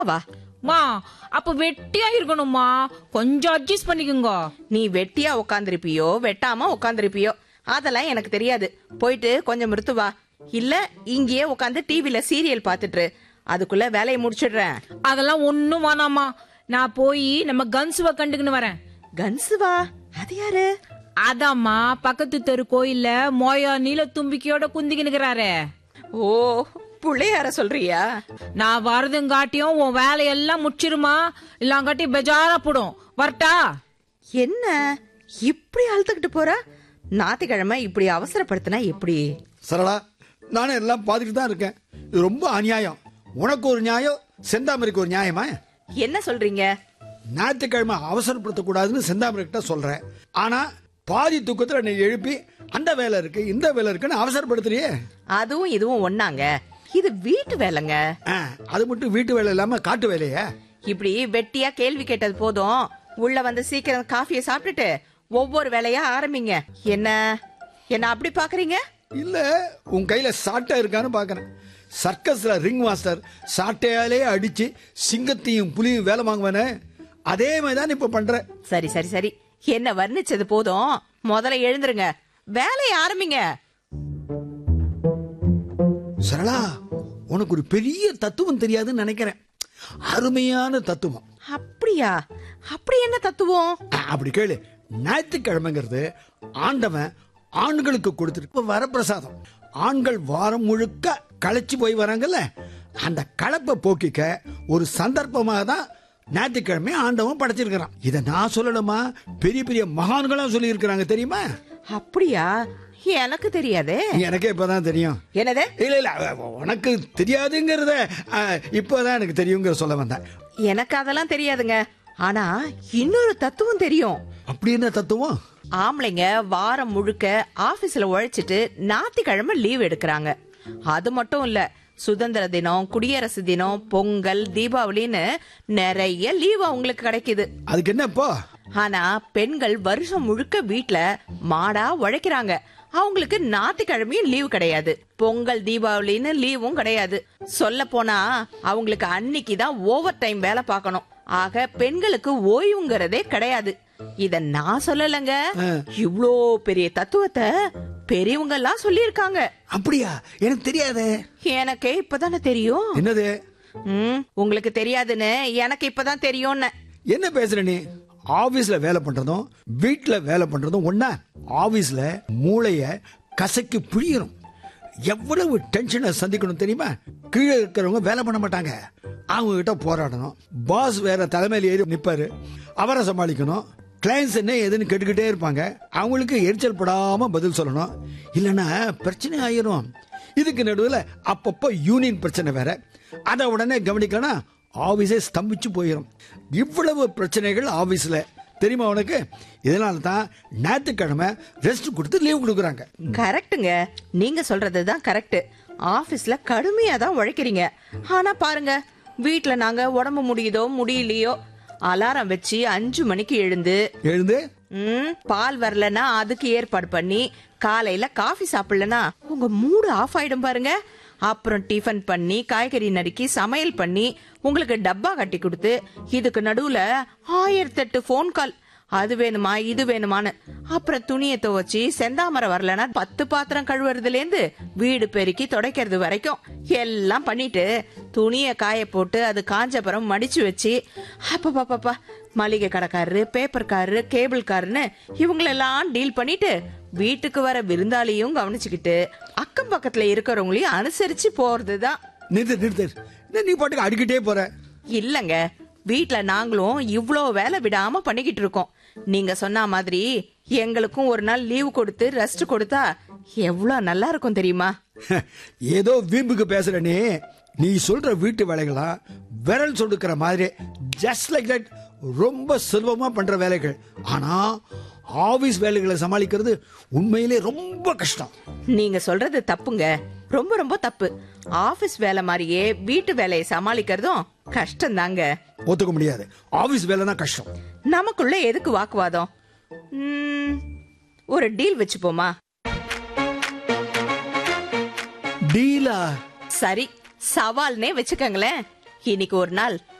வா மா அப்ப வெட்டியா இருக்கணுமா கொஞ்சம் அட்ஜஸ்ட் பண்ணிக்கோங்க நீ வெட்டியா உக்காந்துருப்பியோ வெட்டாம உக்காந்துருப்பியோ அதெல்லாம் எனக்கு தெரியாது போயிட்டு கொஞ்சம் நிறுத்து வா இல்ல இங்கேயே உட்காந்து டிவில சீரியல் பாத்துட்டு இரு. அதுக்குள்ள வேலையை முடிச்சிடுறேன் அதெல்லாம் ஒண்ணும் வேணாமா நான் போய் நம்ம கன்சுவ கண்டுக்குன்னு வரேன் கன்சு வா அது யாரு அதாம்மா பக்கத்து தெரு கோயில்ல மோயா நீல தும்பிக்கையோட குந்திக்கினுக்கிறாரே ஓ புள்ளையார சொல்றியா நான் வரதுங்காட்டியும் உன் வேலையெல்லாம் முடிச்சிருமா இல்லாங்காட்டி பெஜாரா போடும் வரட்டா என்ன இப்படி அழுத்துக்கிட்டு போற ஞாயிற்றுக்கிழமை இப்படி அவசரப்படுத்தினா எப்படி சரளா நானும் எல்லாம் பார்த்துட்டு தான் இருக்கேன் இது ரொம்ப அநியாயம் உனக்கு ஒரு நியாயம் செந்தாமரைக்கு ஒரு நியாயமா என்ன சொல்றீங்க ஞாயிற்றுக்கிழமை அவசரப்படுத்தக்கூடாதுன்னு செந்தாமரை கிட்ட சொல்றேன் ஆனா பாதி தூக்கத்துல நீ எழுப்பி அந்த வேலை இருக்கு இந்த வேலை இருக்குன்னு அவசரப்படுத்துறியே அதுவும் இதுவும் ஒண்ணாங்க இது வீட்டு வேலைங்க ஆ, அது மட்டும் வீட்டு வேலை இல்லாம காட்டு வேலையா இப்படி வெட்டியா கேள்வி கேட்டது போதும் உள்ள வந்து சீக்கிரம் காஃபியை சாப்பிட்டுட்டு ஒவ்வொரு வேலையா ஆரம்பிங்க என்ன என்ன அப்படி பாக்குறீங்க இல்ல உன் கையில சாட்டை இருக்கான்னு பாக்குறேன் சர்க்கஸ்ல ரிங் மாஸ்டர் சாட்டையாலே அடிச்சு சிங்கத்தையும் புலியும் வேலை வாங்குவானே அதே மாதிரி தான் இப்ப பண்ற சரி சரி சரி என்ன வர்ணிச்சது போதும் முதல்ல எழுந்துருங்க வேலையை ஆரம்பிங்க சரளா உனக்கு ஒரு பெரிய தத்துவம் தெரியாதுன்னு நினைக்கிறேன் அருமையான தத்துவம் அப்படியா அப்படி என்ன தத்துவம் ஆ, அப்படி கேளு ஞாயிற்றுக்கிழமைங்கிறது ஆண்டவன் ஆண்களுக்கு கொடுத்துருக்கு வரப்பிரசாதம் ஆண்கள் வாரம் முழுக்க களைச்சு போய் வராங்கல்ல அந்த களைப்பை போக்கிக்க ஒரு சந்தர்ப்பமாக தான் ஞாயிற்றுக்கிழமை ஆண்டவன் படைச்சிருக்கிறான் இதை நான் சொல்லணுமா பெரிய பெரிய மகான்களும் சொல்லியிருக்கிறாங்க தெரியுமா அப்படியா எனக்கு தெரியாதே எனக்கே இப்பதான் தெரியும் என்னது இல்ல இல்ல உனக்கு தெரியாதுங்கிறத ஆ, இப்பதான் எனக்கு தெரியுங்கிற சொல்ல வந்தேன் எனக்கு அதெல்லாம் தெரியாதுங்க ஆனா இன்னொரு தத்துவம் தெரியும் அப்படி என்ன தத்துவம் ஆம்பளைங்க வாரம் முழுக்க ஆபீஸ்ல உழைச்சிட்டு ஞாயிற்றுக்கிழமை லீவ் எடுக்கிறாங்க அது மட்டும் இல்ல சுதந்திர தினம் குடியரசு தினம் பொங்கல் தீபாவளின்னு நிறைய லீவ் அவங்களுக்கு கிடைக்குது அதுக்கு என்ன இப்போ ஆனா பெண்கள் வருஷம் முழுக்க வீட்ல மாடா உழைக்கிறாங்க அவங்களுக்கு ஞாயிற்றுக்கிழமையும் லீவு கிடையாது பொங்கல் தீபாவளின்னு லீவும் கிடையாது சொல்ல போனா அவங்களுக்கு அன்னைக்கு தான் ஓவர் டைம் வேலை பார்க்கணும் ஆக பெண்களுக்கு ஓய்வுங்கிறதே கிடையாது இத நான் சொல்லலங்க இவ்ளோ பெரிய தத்துவத்தை பெரியவங்க எல்லாம் சொல்லியிருக்காங்க அப்படியா எனக்கு தெரியாதே எனக்கே இப்பதானே தெரியும் என்னது ம், உங்களுக்கு தெரியாதுன்னு எனக்கு இப்பதான் தெரியும்னு என்ன பேசுற நீ ஆபீஸ்ல வேலை பண்றதும் வீட்ல வேலை பண்றதும் ஒண்ணா ஆபீஸ்ல மூளைய கசக்கி புழியணும் எவ்வளவு டென்ஷனை சந்திக்கணும் தெரியுமா கீழே இருக்கிறவங்க வேலை பண்ண மாட்டாங்க அவங்க கிட்ட போராடணும் பாஸ் வேற தலைமையில ஏறி நிப்பாரு அவரை சமாளிக்கணும் கிளைண்ட்ஸ் என்ன ஏதுன்னு கேட்டுக்கிட்டே இருப்பாங்க அவங்களுக்கு எரிச்சல் படாம பதில் சொல்லணும் இல்லைன்னா பிரச்சனை ஆயிரும் இதுக்கு நடுவில் அப்பப்போ யூனியன் பிரச்சனை வேற அதை உடனே கவனிக்கலனா ஆபீஸே ஸ்தம்பிச்சு போயிடும் இவ்வளவு பிரச்சனைகள் ஆபீஸ்ல தெரியுமா உனக்கு இதனால தான் ஞாயிற்றுக்கிழமை ரெஸ்ட் கொடுத்து லீவ் கொடுக்குறாங்க கரெக்ட்டுங்க நீங்க சொல்றதுதான் கரெக்ட் ஆபீஸ்ல கடுமையா தான் உழைக்கிறீங்க ஆனா பாருங்க வீட்ல நாங்க உடம்பு முடியுதோ முடியலையோ அலாரம் வச்சு அஞ்சு மணிக்கு எழுந்து எழுந்து ம், பால் வரலனா அதுக்கு ஏற்பாடு பண்ணி காலையில காஃபி சாப்பிடலனா உங்க மூடு ஆஃப் ஆயிடும் பாருங்க அப்புறம் டிஃபன் பண்ணி காய்கறி நறுக்கி சமையல் பண்ணி உங்களுக்கு டப்பா கட்டி கொடுத்து இதுக்கு நடுவுல ஆயிரத்தெட்டு ஃபோன் கால் அது வேணுமா இது வேணுமான்னு அப்புறம் துணியை துவைச்சி செந்தாமரை வரலனா பத்து பாத்திரம் கழுவுறதுலேருந்து வீடு பெருக்கி துடைக்கிறது வரைக்கும் எல்லாம் பண்ணிட்டு துணியை காய போட்டு அது காஞ்சப்புறம் மடிச்சு வச்சு அப்பப்பப்பா மளிகை கடைக்காரரு பேப்பர்காரரு கேபிள்காரன்னு இவங்களெல்லாம் டீல் பண்ணிட்டு வீட்டுக்கு வர விருந்தாளியும் கவனிச்சுக்கிட்டு அக்கம் பக்கத்துல இருக்கிறவங்களையும் அனுசரிச்சு போறதுதான் நிறுத்து நிறுத்து என்ன நீ பாட்டுக்கு அடிக்கிட்டே போற இல்லங்க வீட்ல நாங்களும் இவ்ளோ வேலை விடாம பண்ணிக்கிட்டு இருக்கோம் நீங்க சொன்ன மாதிரி எங்களுக்கும் ஒரு நாள் லீவு கொடுத்து ரெஸ்ட் கொடுத்தா எவ்வளவு நல்லா இருக்கும் தெரியுமா ஏதோ வீம்புக்கு பேசுற நீ நீ சொல்ற வீட்டு வேலைகளா விரல் சொடுக்கிற மாதிரி ஜஸ்ட் லைக் தட் ரொம்ப சுலபமா பண்ற வேலைகள் ஆனா ஆபீஸ் வேலைகளை சமாளிக்கிறது உண்மையிலே ரொம்ப கஷ்டம் நீங்க சொல்றது தப்புங்க ரொம்ப ரொம்ப தப்பு ஆபீஸ் வேலை மாதிரியே வீட்டு வேலையை சமாளிக்கிறதும் கஷ்டம் தாங்க ஒத்துக்க முடியாது ஆபீஸ் வேலைனா கஷ்டம் நமக்குள்ள எதுக்கு வாக்குவாதம் ம், ஒரு டீல் வச்சுப்போமா டீலா சரி சவால்னே வச்சுக்கோங்களேன் இன்னைக்கு ஒரு நாள்